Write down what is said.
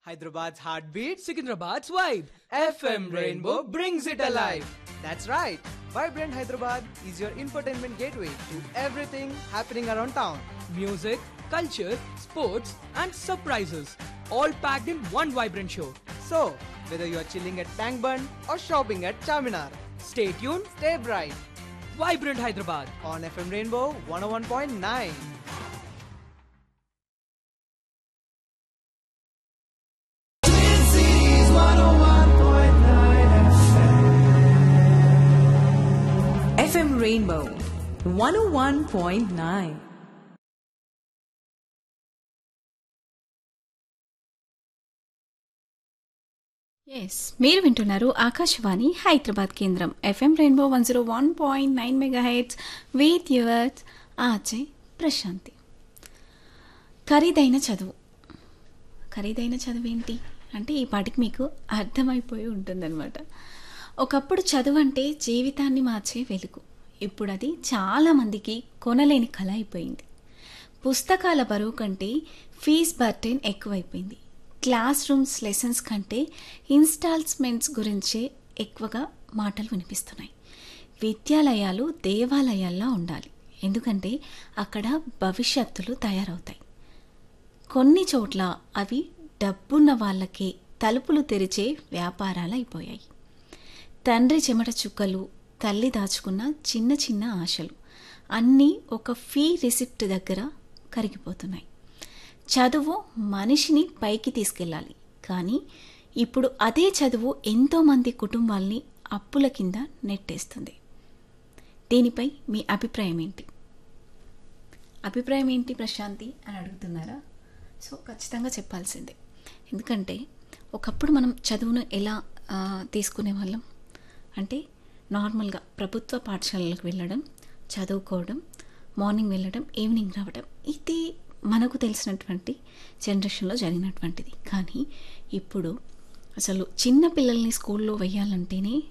Hyderabad's heartbeat, Secunderabad's vibe. FM Rainbow brings it alive. That's right. Vibrant Hyderabad is your infotainment gateway to everything happening around town. Music, culture, sports, and surprises. All packed in one vibrant show. So, whether you are chilling at Tank Bund or shopping at Charminar, Stay tuned. stay bright Vibrant Hyderabad. on FM Rainbow 101.9. FM Rainbow 101.9. Yes మీరు వింటున్నారు ఆకాశవాణి హైదరాబాద్ కేంద్రం FM rainbow one zero one point nine megahertz with yours ఆచే ప్రశాంతి ఖరీదైన చదువు ఖరీదైన చదువు ఏంటి అంటే ఈ పాటికి మీకు అర్థమైపోయి ఉంటుందన్నమాట ఒకప్పుడు చదువు అంటే జీవితాన్ని మార్చే వెలుగు ఇప్పుడు అది చాలామందికి కొనలేని కళ అయిపోయింది పుస్తకాల బరువు కంటే ఫీజ్ బర్టెన్ ఎక్కువైపోయింది క్లాస్ రూమ్స్ లెసన్స్ కంటే ఇన్స్టాల్స్మెంట్స్ గురించే ఎక్కువగా మాటలు వినిపిస్తున్నాయి విద్యాలయాలు దేవాలయాల్లో ఉండాలి ఎందుకంటే అక్కడ భవిష్యత్తులు తయారవుతాయి కొన్ని చోట్ల అవి డబ్బున్న వాళ్ళకే తలుపులు తెరిచే వ్యాపారాలు అయిపోయాయి తండ్రి చెమట చుక్కలు తల్లి దాచుకున్న చిన్న చిన్న ఆశలు అన్నీ ఒక ఫీ రిసిప్ట్ దగ్గర కరిగిపోతున్నాయి చదువు మనిషిని పైకి తీసుకెళ్ళాలి కానీ ఇప్పుడు అదే చదువు ఎంతోమంది కుటుంబాల్ని అప్పుల కింద నెట్టేస్తుంది దీనిపై మీ అభిప్రాయం ఏంటి అభిప్రాయం ఏంటి ప్రశాంతి అని అడుగుతున్నారా సో ఖచ్చితంగా చెప్పాల్సిందే ఎందుకంటే ఒకప్పుడు మనం చదువును ఎలా ఆ, తీసుకునే వాళ్ళం అంటే నార్మల్గా ప్రభుత్వ పాఠశాలలకు వెళ్ళడం చదువుకోవడం మార్నింగ్ వెళ్ళడం ఈవినింగ్ రావడం ఇది మనకు తెలిసినటువంటి జనరేషన్లో జరిగినటువంటిది కానీ ఇప్పుడు అసలు చిన్న పిల్లల్ని స్కూల్లో వెయ్యాలంటేనే